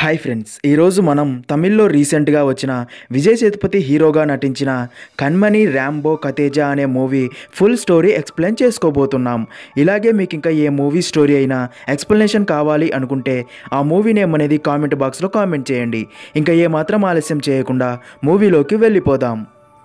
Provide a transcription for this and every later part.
hi friends ఈరోజు మనం తమిళ్లో రీసెంట్గా వచ్చిన విజయ్ సేతుపతి హీరోగా నటించిన కన్మణి ర్యాంబో కతేజా అనే మూవీ ఫుల్ స్టోరీ ఎక్స్ప్లెయిన్ చేసుకోబోతున్నాం ఇలాగే మీకు ఇంకా ఏ మూవీ స్టోరీ అయినా ఎక్స్ప్లెనేషన్ కావాలి అనుకుంటే ఆ మూవీ నేమ్ అనేది కామెంట్ బాక్స్లో కామెంట్ చేయండి ఇంకా ఏ మాత్రం ఆలస్యం చేయకుండా మూవీలోకి వెళ్ళిపోదాం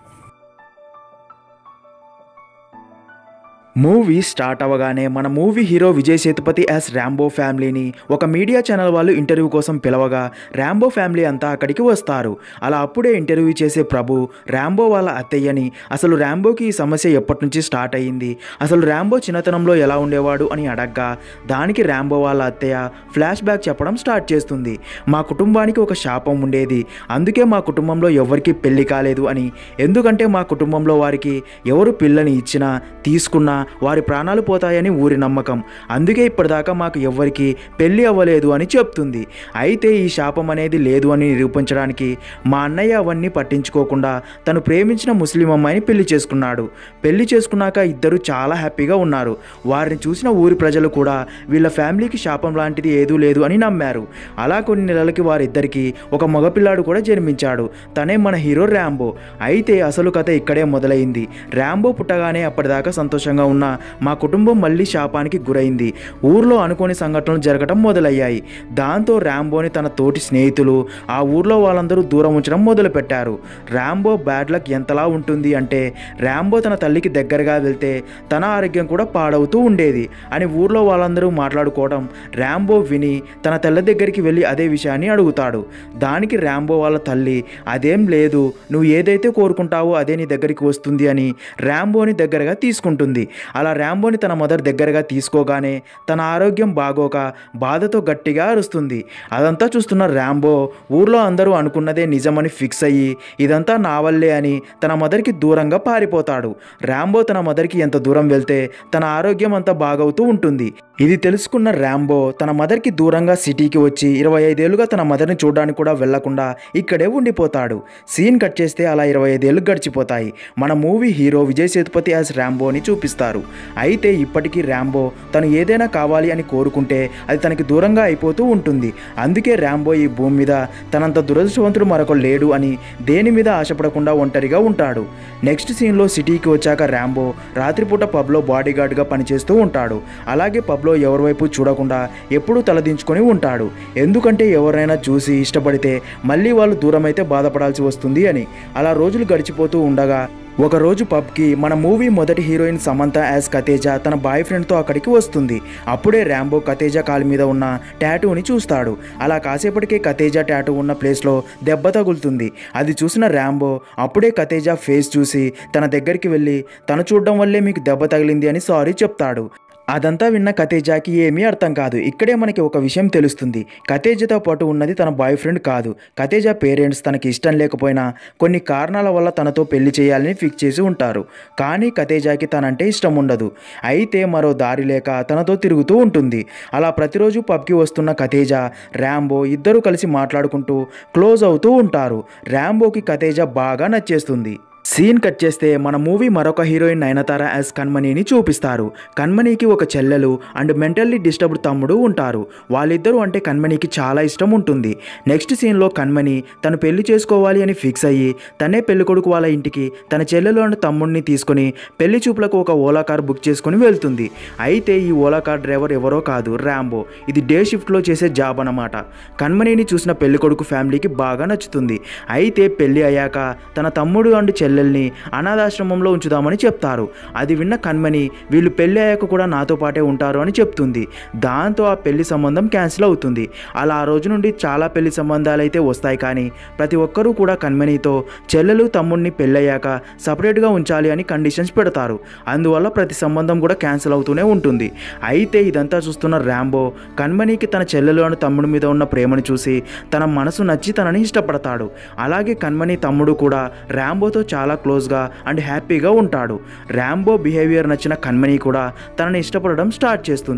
మూవీ స్టార్ట్ అవ్వగానే మన movie hero Vijay Sethupathi as Rambo ఫ్యామిలీని ఒక మీడియా ఛానల్ వాళ్ళు ఇంటర్వ్యూ కోసం పిలవగా ర్యాంబో ఫ్యామిలీ అంతా అక్కడికి వస్తారు అలా అప్పుడే ఇంటర్వ్యూ చేసే ప్రభు ర్యాంబో వాళ్ళ అత్తయ్యని అసలు ర్యాంబోకి ఈ సమస్య ఎప్పటి నుంచి స్టార్ట్ అయ్యింది అసలు ర్యాంబో చిన్నతనంలో ఎలా ఉండేవాడు అని అడగ్గా దానికి ర్యాంబో వాళ్ళ అత్తయ్య ఫ్లాష్ బ్యాక్ చెప్పడం స్టార్ట్ చేస్తుంది మా కుటుంబానికి ఒక శాపం ఉండేది అందుకే మా కుటుంబంలో ఎవరికి పెళ్లి కాలేదు అని ఎందుకంటే మా కుటుంబంలో వారికి ఎవరు పిల్లని ఇచ్చినా తీసుకున్నా వారి ప్రాణాలు పోతాయని ఊరి నమ్మకం అందుకే ఇప్పటిదాకా మాకు ఎవ్వరికి పెళ్లి అవ్వలేదు అని చెప్తుంది అయితే ఈ శాపం అనేది లేదు అని నిరూపించడానికి మా అన్నయ్య అవన్నీ పట్టించుకోకుండా తను ప్రేమించిన ముస్లిం అమ్మాయిని పెళ్లి చేసుకున్నాడు పెళ్లి చేసుకున్నాక ఇద్దరు చాలా హ్యాపీగా ఉన్నారు వారిని చూసిన ఊరి ప్రజలు కూడా వీళ్ళ ఫ్యామిలీకి శాపం లాంటిది ఏదూ లేదు అని నమ్మారు అలా కొన్ని నెలలకి వారిద్దరికి ఒక మగపిల్లాడు కూడా జన్మించాడు తనే మన హీరో ర్యాంబో అయితే అసలు కథ ఇక్కడే మొదలైంది ర్యాంబో పుట్టగానే అప్పటిదాకా సంతోషంగా ఉన్న మా కుటుంబం మళ్ళీ శాపానికి గురైంది ఊర్లో అనుకోని సంఘటనలు జరగడం మొదలయ్యాయి దాంతో ర్యాంబోని తన తోటి స్నేహితులు ఆ ఊర్లో వాళ్ళందరూ దూరం ఉంచడం మొదలుపెట్టారు ర్యాంబో బ్యాడ్ లక్ ఎంతలా ఉంటుంది అంటే ర్యాంబో తన తల్లికి దగ్గరగా వెళ్తే తన ఆరోగ్యం కూడా పాడవుతూ ఉండేది అని ఊర్లో వాళ్ళందరూ మాట్లాడుకోవడం ర్యాంబో విని తన తల్లి దగ్గరికి వెళ్ళి అదే విషయాన్ని అడుగుతాడు దానికి ర్యాంబో వాళ్ళ తల్లి అదేం లేదు నువ్వు ఏదైతే కోరుకుంటావో అదే నీ దగ్గరికి వస్తుంది అని ర్యాంబోని దగ్గరగా తీసుకుంటుంది అలా ర్యాంబోని తన మదర్ దగ్గరగా తీసుకోగానే తన ఆరోగ్యం బాగోక బాధతో గట్టిగా అరుస్తుంది అదంతా చూస్తున్న ర్యాంబో ఊర్లో అందరూ అనుకున్నదే నిజమని ఫిక్స్ అయ్యి ఇదంతా నా వల్లే అని తన మదర్కి దూరంగా పారిపోతాడు ర్యాంబో తన మదర్కి ఎంత దూరం వెళ్తే తన ఆరోగ్యం అంతా బాగవుతూ ఉంటుంది ఇది తెలుసుకున్న ర్యాంబో తన మదర్కి దూరంగా సిటీకి వచ్చి ఇరవై ఐదేళ్లుగా తన మదర్ని చూడడానికి కూడా వెళ్లకుండా ఇక్కడే ఉండిపోతాడు సీన్ కట్ చేస్తే అలా ఇరవై ఐదేళ్ళు గడిచిపోతాయి మన movie hero Vijay Sethupathi as ర్యాంబోని చూపిస్తారు అయితే ఇప్పటికీ ర్యాంబో తను ఏదైనా కావాలి అని కోరుకుంటే అది తనకి దూరంగా అయిపోతూ ఉంటుంది అందుకే ర్యాంబో ఈ భూమి మీద తనంత దురదృష్టవంతుడు మరొక లేడు అని దేని మీద ఆశపడకుండా ఒంటరిగా ఉంటాడు నెక్స్ట్ సీన్లో సిటీకి వచ్చాక ర్యాంబో రాత్రిపూట పబ్లో బాడీగార్డ్గా పనిచేస్తూ ఉంటాడు అలాగే పబ్లో ఎవరి వైపు చూడకుండా ఎప్పుడూ తలదించుకొని ఉంటాడు ఎందుకంటే ఎవరైనా చూసి ఇష్టపడితే మళ్ళీ వాళ్ళు దూరమైతే బాధపడాల్సి వస్తుంది అని అలా రోజులు గడిచిపోతూ ఉండగా ఒక రోజు పబ్కి మన మూవీ మొదటి హీరోయిన్ సమంత యాజ్ కతేజా తన బాయ్ ఫ్రెండ్తో అక్కడికి వస్తుంది అప్పుడే ర్యాంబో కతేజా కాలు మీద ఉన్న టాటూని చూస్తాడు అలా కాసేపటికే కతేజా టాటూ ఉన్న ప్లేస్లో దెబ్బ తగులుతుంది అది చూసిన ర్యాంబో అప్పుడే కతేజా ఫేస్ చూసి తన దగ్గరికి వెళ్ళి తను చూడడం వల్లే మీకు దెబ్బ తగిలింది అని సారీ చెప్తాడు అదంతా విన్న కతేజాకి ఏమీ అర్థం కాదు ఇక్కడే మనకి ఒక విషయం తెలుస్తుంది కతేజాతో పాటు ఉన్నది తన బాయ్ ఫ్రెండ్ కాదు కతేజా పేరెంట్స్ తనకి ఇష్టం లేకపోయినా కొన్ని కారణాల వల్ల తనతో పెళ్లి చేయాలని ఫిక్స్ చేసి ఉంటారు కానీ కతేజాకి తనంటే ఇష్టం ఉండదు అయితే మరో దారి లేక తనతో తిరుగుతూ ఉంటుంది అలా ప్రతిరోజు పబ్కి వస్తున్న కతేజా ర్యాంబో ఇద్దరు కలిసి మాట్లాడుకుంటూ క్లోజ్ అవుతూ ఉంటారు ర్యాంబోకి కతేజా బాగా నచ్చేస్తుంది సీన్ కట్ చేస్తే మన మూవీ మరొక హీరోయిన్ నయనతార యాజ్ కన్మణిని చూపిస్తారు కన్మణికి ఒక చెల్లెలు అండ్ మెంటల్లీ డిస్టర్బ్డ్ తమ్ముడు ఉంటారు వాళ్ళిద్దరూ అంటే కన్మణికి చాలా ఇష్టం ఉంటుంది నెక్స్ట్ సీన్లో కన్మణి తను పెళ్లి చేసుకోవాలి అని ఫిక్స్ అయ్యి తనే పెళ్లి కొడుకు వాళ్ళ ఇంటికి తన చెల్లెలు అండ్ తమ్ముడిని తీసుకొని పెళ్లి చూపులకు ఒక ఓలా కార్ బుక్ చేసుకొని వెళ్తుంది అయితే ఈ ఓలా కార్ డ్రైవర్ ఎవరో కాదు ర్యాంబో ఇది డే షిఫ్ట్లో చేసే జాబ్ అన్నమాట కన్మణిని చూసిన పెళ్లి కొడుకు ఫ్యామిలీకి బాగా నచ్చుతుంది అయితే పెళ్లి అయ్యాక తన తమ్ముడు అండ్ చెల్లెల్ని అనాథాశ్రమంలో ఉంచుదామని చెప్తారు అది విన్న కన్మణి వీళ్ళు పెళ్లి అయ్యాక కూడా నాతో పాటే ఉంటారు అని చెప్తుంది దాంతో ఆ పెళ్లి సంబంధం క్యాన్సిల్ అవుతుంది అలా ఆ రోజు నుండి చాలా పెళ్లి సంబంధాలు అయితే వస్తాయి కానీ ప్రతి ఒక్కరూ కూడా కన్మణితో చెల్లెలు తమ్ముడిని పెళ్ళయ్యాక సపరేట్గా ఉంచాలి అని కండిషన్స్ పెడతారు అందువల్ల ప్రతి సంబంధం కూడా క్యాన్సిల్ అవుతూనే ఉంటుంది అయితే ఇదంతా చూస్తున్న ర్యాంబో కన్మణికి తన చెల్లెలు అని తమ్ముడి మీద ఉన్న ప్రేమను చూసి తన మనసు నచ్చి తనని ఇష్టపడతాడు అలాగే కన్మణి తమ్ముడు కూడా ర్యాంబోతో చాలా క్లోజ్గా అండ్ హ్యాపీగా ఉంటాడు ర్యాంబో బిహేవియర్ నచ్చిన కన్మణి కూడా తనని ఇష్టపడడం స్టార్ట్ చేస్తుంది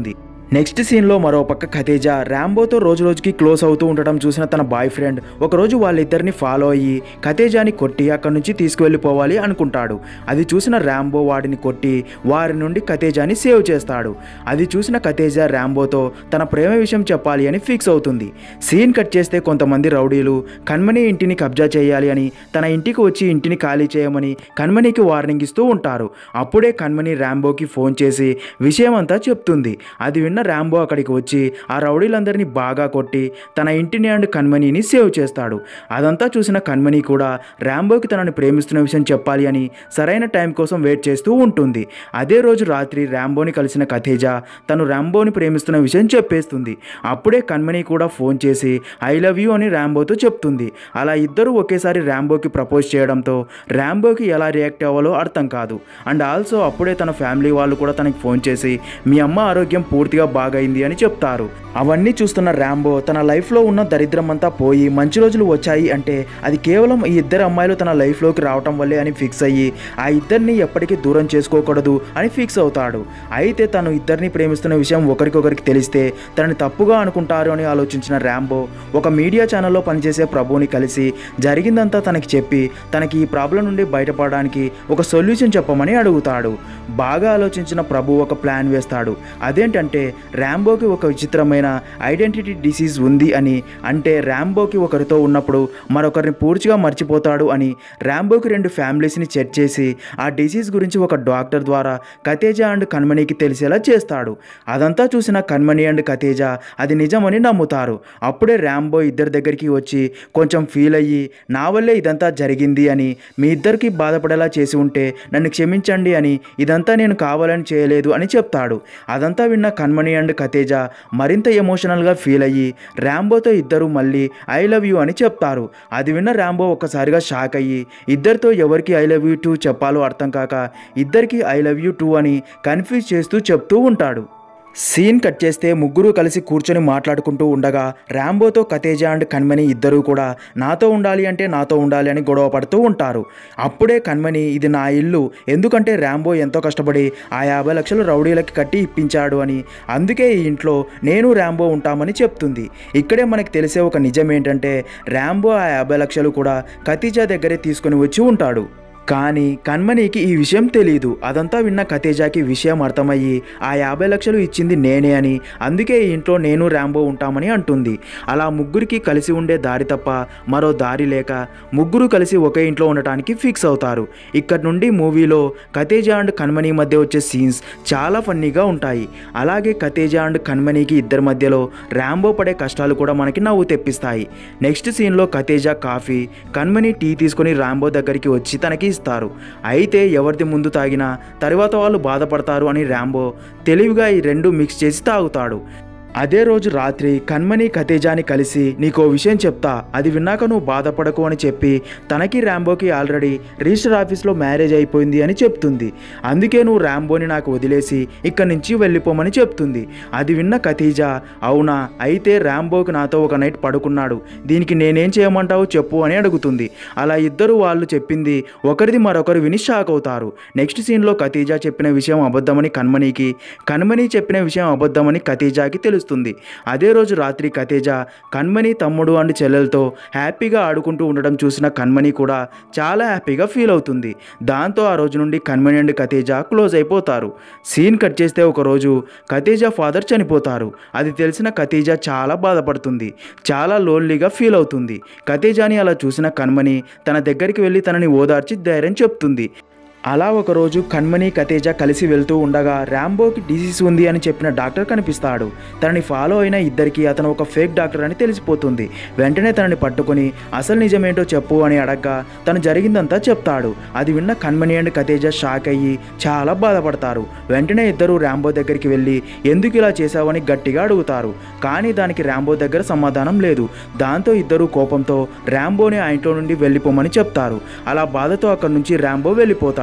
నెక్స్ట్ సీన్లో మరో పక్క ఖతేజా ర్యాంబోతో రోజు రోజుకి క్లోజ్ అవుతూ ఉండటం చూసిన తన బాయ్ ఫ్రెండ్ ఒకరోజు వాళ్ళిద్దరిని ఫాలో అయ్యి ఖతేజాని కొట్టి అక్కడి నుంచి తీసుకువెళ్ళిపోవాలి అనుకుంటాడు అది చూసిన ర్యాంబో వాడిని కొట్టి వారి నుండి ఖతేజాని సేవ్ చేస్తాడు అది చూసిన ఖతేజా ర్యాంబోతో తన ప్రేమ విషయం చెప్పాలి అని ఫిక్స్ అవుతుంది సీన్ కట్ చేస్తే కొంతమంది రౌడీలు కన్మణి ఇంటిని కబ్జా చేయాలి అని తన ఇంటికి వచ్చి ఇంటిని ఖాళీ చేయమని కన్మణికి వార్నింగ్ ఇస్తూ ఉంటారు అప్పుడే కన్మణి ర్యాంబోకి ఫోన్ చేసి విషయం అంతా చెప్తుంది అది విన్న ర్యాంబో అక్కడికి వచ్చి ఆ రౌడీలందరినీ బాగా కొట్టి తన ఇంటిని అండ్ కన్మణిని సేవ్ చేస్తాడు అదంతా చూసిన కన్మణి కూడా ర్యాంబోకి తనని ప్రేమిస్తున్న విషయం చెప్పాలి అని సరైన టైం కోసం వెయిట్ చేస్తూ ఉంటుంది అదే రోజు రాత్రి ర్యాంబోని కలిసిన కథేజా తను ర్యాంబోని ప్రేమిస్తున్న విషయం చెప్పేస్తుంది అప్పుడే కన్మణి కూడా ఫోన్ చేసి ఐ లవ్ యూ అని ర్యాంబోతో చెప్తుంది అలా ఇద్దరు ఒకేసారి ర్యాంబోకి ప్రపోజ్ చేయడంతో ర్యాంబోకి ఎలా రియాక్ట్ అవ్వాలో అర్థం కాదు అండ్ ఆల్సో అప్పుడే తన ఫ్యామిలీ వాళ్ళు కూడా తనకి ఫోన్ చేసి మీ అమ్మ ఆరోగ్యం పూర్తిగా బాగైంది అని చెప్తారు అవన్నీ చూస్తున్న ర్యాంబో తన లైఫ్లో ఉన్న దరిద్రం అంతా పోయి మంచి రోజులు వచ్చాయి అంటే అది కేవలం ఈ ఇద్దరు అమ్మాయిలు తన లైఫ్లోకి రావటం వల్లే అని ఫిక్స్ అయ్యి ఆ ఇద్దరిని ఎప్పటికీ దూరం చేసుకోకూడదు అని ఫిక్స్ అవుతాడు అయితే తను ఇద్దరిని ప్రేమిస్తున్న విషయం ఒకరికొకరికి తెలిస్తే తనని తప్పుగా అనుకుంటారు అని ఆలోచించిన ర్యాంబో ఒక మీడియా ఛానల్లో పనిచేసే ప్రభువుని కలిసి జరిగిందంతా తనకి చెప్పి తనకి ఈ ప్రాబ్లం నుండి బయటపడడానికి ఒక సొల్యూషన్ చెప్పమని అడుగుతాడు బాగా ఆలోచించిన ప్రభు ఒక ప్లాన్ వేస్తాడు అదేంటంటే ర్యాంబోకి ఒక విచిత్రమైన ఐడెంటిటీ డిసీజ్ ఉంది అని అంటే ర్యాంబోకి ఒకరితో ఉన్నప్పుడు మరొకరిని పూర్తిగా మర్చిపోతాడు అని ర్యాంబోకి రెండు ఫ్యామిలీస్ని చెక్ చేసి ఆ డిసీజ్ గురించి ఒక డాక్టర్ ద్వారా కతేజా అండ్ కన్మణికి తెలిసేలా చేస్తాడు అదంతా చూసిన కన్మణి అండ్ కతేజా అది నిజమని నమ్ముతారు అప్పుడే ర్యాంబో ఇద్దరి దగ్గరికి వచ్చి కొంచెం ఫీల్ అయ్యి నా వల్లే ఇదంతా జరిగింది అని మీ ఇద్దరికి బాధపడేలా చేసి ఉంటే నన్ను క్షమించండి అని ఇదంతా నేను కావాలని చేయలేదు అని చెప్తాడు అదంతా విన్న కన్మణి అండ్ కతేజా మరింత ఎమోషనల్గా ఫీల్ అయ్యి ర్యాంబోతో ఇద్దరు మళ్ళీ ఐ లవ్ యూ అని చెప్తారు అది విన్న ర్యాంబో ఒక్కసారిగా షాక్ అయ్యి ఇద్దరితో ఎవరికి ఐ లవ్ యూ టూ చెప్పాలో అర్థం కాక ఇద్దరికి ఐ లవ్ యూ టూ అని కన్ఫ్యూజ్ చేస్తూ చెప్తూ ఉంటాడు సీన్ కట్ చేస్తే ముగ్గురు కలిసి కూర్చొని మాట్లాడుకుంటూ ఉండగా ర్యాంబోతో కతేజా అండ్ కన్మణి ఇద్దరూ కూడా నాతో ఉండాలి అంటే నాతో ఉండాలి అని గొడవ పడుతూ ఉంటారు అప్పుడే కన్మణి ఇది నా ఇల్లు ఎందుకంటే ర్యాంబో ఎంతో కష్టపడి ఆ యాభై లక్షలు రౌడీలకి కట్టి ఇప్పించాడు అని అందుకే ఈ ఇంట్లో నేను ర్యాంబో ఉంటామని చెప్తుంది ఇక్కడే మనకి తెలిసే ఒక నిజం ఏంటంటే ర్యాంబో ఆ యాభై లక్షలు కూడా కతీజా దగ్గరే తీసుకొని వచ్చి ఉంటాడు కానీ కన్మణికి ఈ విషయం తెలియదు అదంతా విన్న కతేజాకి విషయం అర్థమయ్యి ఆ యాభై లక్షలు ఇచ్చింది నేనే అని అందుకే ఈ ఇంట్లో నేను ర్యాంబో ఉంటామని అంటుంది అలా ముగ్గురికి కలిసి ఉండే దారి తప్ప మరో దారి లేక ముగ్గురు కలిసి ఒకే ఇంట్లో ఉండటానికి ఫిక్స్ అవుతారు ఇక్కడ నుండి మూవీలో కతేజా అండ్ కన్మణి మధ్య వచ్చే సీన్స్ చాలా ఫన్నీగా ఉంటాయి అలాగే కతేజా అండ్ కన్మణికి ఇద్దరి మధ్యలో ర్యాంబో పడే కష్టాలు కూడా మనకి నవ్వు తెప్పిస్తాయి నెక్స్ట్ సీన్లో కతేజా కాఫీ కన్మణి టీ తీసుకొని ర్యాంబో దగ్గరికి వచ్చి తనకి ఇస్తారు అయితే ఎవరిది ముందు తాగినా తర్వాత వాళ్ళు బాధపడతారు అని ర్యాంబో తెలివిగా ఈ రెండు మిక్స్ చేసి తాగుతాడు అదే రోజు రాత్రి కన్మణి కతేజాని కలిసి నీకో విషయం చెప్తా అది విన్నాక నువ్వు బాధపడకు అని చెప్పి తనకి ర్యాంబోకి ఆల్రెడీ రిజిస్టర్ ఆఫీస్లో మ్యారేజ్ అయిపోయింది అని చెప్తుంది అందుకే నువ్వు ర్యాంబోని నాకు వదిలేసి ఇక్కడి నుంచి వెళ్ళిపోమని చెప్తుంది అది విన్న కతీజా అవునా అయితే ర్యాంబోకి నాతో ఒక నైట్ పడుకున్నాడు దీనికి నేనేం చేయమంటావు చెప్పు అని అడుగుతుంది అలా ఇద్దరు వాళ్ళు చెప్పింది ఒకరిది మరొకరు విని షాక్ అవుతారు నెక్స్ట్ సీన్లో కతీజా చెప్పిన విషయం అబద్ధమని కన్మణికి కన్మణి చెప్పిన విషయం అబద్ధమని కతీజాకి తెలుస్తుంది అదే రోజు రాత్రి కతేజా కన్మణి తమ్ముడు అండ్ చెల్లెలతో హ్యాపీగా ఆడుకుంటూ ఉండడం చూసిన కన్మణి కూడా చాలా హ్యాపీగా ఫీల్ అవుతుంది దాంతో ఆ రోజు నుండి కన్మణి అండ్ కతేజా క్లోజ్ అయిపోతారు సీన్ కట్ చేస్తే ఒక రోజు కతేజా ఫాదర్ చనిపోతారు అది తెలిసిన కతేజా చాలా బాధపడుతుంది చాలా లోన్లీగా ఫీల్ అవుతుంది కతేజాని అలా చూసిన కన్మణి తన దగ్గరికి వెళ్ళి తనని ఓదార్చి ధైర్యం చెప్తుంది అలా ఒకరోజు కన్మణి కతేజా కలిసి వెళ్తూ ఉండగా ర్యాంబోకి డిసీజ్ ఉంది అని చెప్పిన డాక్టర్ కనిపిస్తాడు తనని ఫాలో అయిన ఇద్దరికి అతను ఒక ఫేక్ డాక్టర్ అని తెలిసిపోతుంది వెంటనే తనని పట్టుకొని అసలు నిజమేంటో చెప్పు అని అడగ్గా తను జరిగిందంతా చెప్తాడు అది విన్న కన్మణి అండ్ కతేజా షాక్ అయ్యి చాలా బాధపడతారు వెంటనే ఇద్దరు ర్యాంబో దగ్గరికి వెళ్ళి ఎందుకు ఇలా చేశావని గట్టిగా అడుగుతారు కానీ దానికి ర్యాంబో దగ్గర సమాధానం లేదు దాంతో ఇద్దరు కోపంతో ర్యాంబోని ఆ ఇంట్లో నుండి వెళ్ళిపోమని చెప్తారు అలా బాధతో అక్కడి నుంచి ర్యాంబో వెళ్ళిపోతాడు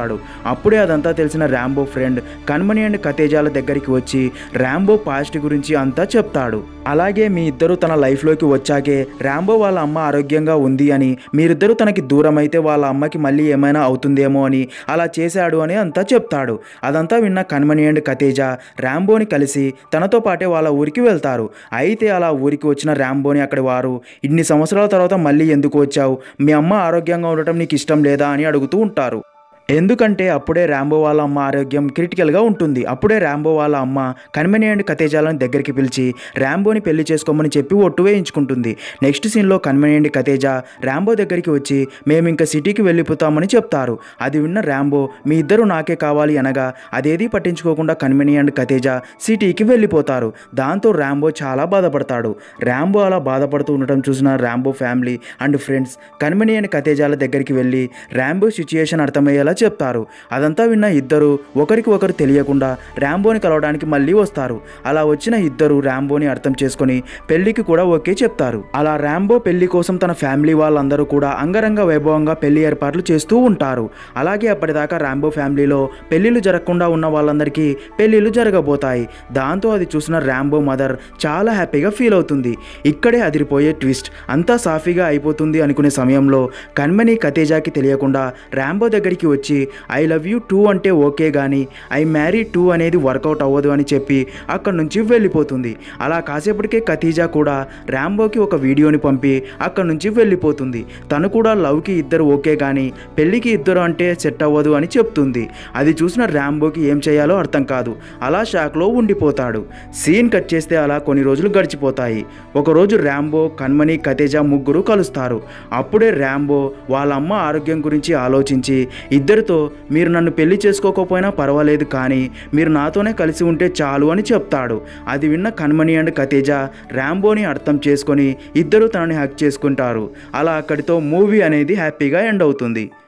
ఉంటాడు అప్పుడే అదంతా తెలిసిన ర్యాంబో ఫ్రెండ్ కన్మణి అండ్ కతేజాల దగ్గరికి వచ్చి ర్యాంబో పాస్ట్ గురించి అంతా చెప్తాడు అలాగే మీ ఇద్దరు తన లైఫ్లోకి వచ్చాకే ర్యాంబో వాళ్ళ అమ్మ ఆరోగ్యంగా ఉంది అని మీరిద్దరూ తనకి దూరం అయితే వాళ్ళ అమ్మకి మళ్ళీ ఏమైనా అవుతుందేమో అని అలా చేశాడు అని అంతా చెప్తాడు అదంతా విన్న కన్మణి అండ్ కతేజ ర్యాంబోని కలిసి తనతో పాటే వాళ్ళ ఊరికి వెళ్తారు అయితే అలా ఊరికి వచ్చిన ర్యాంబోని అక్కడి వారు ఇన్ని సంవత్సరాల తర్వాత మళ్ళీ ఎందుకు వచ్చావు మీ అమ్మ ఆరోగ్యంగా ఉండటం నీకు ఇష్టం లేదా అని అడుగుతూ ఉంటారు ఎందుకంటే అప్పుడే ర్యాంబో వాళ్ళ అమ్మ ఆరోగ్యం క్రిటికల్గా ఉంటుంది అప్పుడే ర్యాంబో వాళ్ళ అమ్మ కన్మెని అండ్ కతేజాలను దగ్గరికి పిలిచి ర్యాంబోని పెళ్లి చేసుకోమని చెప్పి ఒట్టు వేయించుకుంటుంది నెక్స్ట్ సీన్లో కన్మెని అండ్ కతేజ ర్యాంబో దగ్గరికి వచ్చి మేము ఇంకా సిటీకి వెళ్ళిపోతామని చెప్తారు అది విన్న ర్యాంబో మీ ఇద్దరు నాకే కావాలి అనగా అదేదీ పట్టించుకోకుండా కన్మెని అండ్ కతేజ సిటీకి వెళ్ళిపోతారు దాంతో ర్యాంబో చాలా బాధపడతాడు ర్యాంబో అలా బాధపడుతూ ఉండటం చూసిన Rambo family and friends Kanmani and కతేజాల దగ్గరికి వెళ్ళి ర్యాంబో సిచ్యుయేషన్ అర్థమయ్యేలా చెప్తారు అదంతా విన్న ఇద్దరు ఒకరికి ఒకరు తెలియకుండా ర్యాంబోని కలవడానికి మళ్ళీ వస్తారు అలా వచ్చిన ఇద్దరు ర్యాంబోని అర్థం చేసుకొని పెళ్లికి కూడా ఓకే చెప్తారు అలా ర్యాంబో పెళ్లి కోసం తన ఫ్యామిలీ వాళ్ళందరూ కూడా అంగరంగ వైభవంగా పెళ్లి ఏర్పాట్లు చేస్తూ ఉంటారు అలాగే అప్పటిదాకా ర్యాంబో ఫ్యామిలీలో పెళ్లిళ్ళు జరగకుండా ఉన్న వాళ్ళందరికీ పెళ్లిళ్ళు జరగబోతాయి దాంతో అది చూసిన ర్యాంబో మదర్ చాలా హ్యాపీగా ఫీల్ అవుతుంది ఇక్కడే అదిరిపోయే ట్విస్ట్ అంతా సాఫీగా అయిపోతుంది అనుకునే సమయంలో కన్మని కతేజాకి తెలియకుండా ర్యాంబో దగ్గరికి వచ్చి ఐ లవ్ యూ టూ అంటే ఓకే కానీ ఐ మ్యారీ టూ అనేది వర్కౌట్ అవ్వదు అని చెప్పి అక్కడి నుంచి వెళ్ళిపోతుంది అలా కాసేపటికే కతీజా కూడా ర్యాంబోకి ఒక వీడియోని పంపి అక్కడి నుంచి వెళ్ళిపోతుంది తను కూడా లవ్కి ఇద్దరు ఓకే కానీ పెళ్ళికి ఇద్దరు అంటే సెట్ అవ్వదు అని చెప్తుంది అది చూసిన ర్యాంబోకి ఏం చేయాలో అర్థం కాదు అలా షాక్లో ఉండిపోతాడు సీన్ కట్ చేస్తే అలా కొన్ని రోజులు గడిచిపోతాయి ఒకరోజు ర్యాంబో కన్మని కతేజా ముగ్గురు కలుస్తారు అప్పుడే ర్యాంబో వాళ్ళ అమ్మ ఆరోగ్యం గురించి ఆలోచించి ఇద్దరితో మీరు నన్ను పెళ్లి చేసుకోకపోయినా పర్వాలేదు కానీ మీరు నాతోనే కలిసి ఉంటే చాలు అని చెప్తాడు అది విన్న కన్మని అండ్ కతేజ ర్యాంబోని అర్థం చేసుకొని ఇద్దరు తనని హక్ చేసుకుంటారు అలా అక్కడితో మూవీ అనేది హ్యాపీగా ఎండ్ అవుతుంది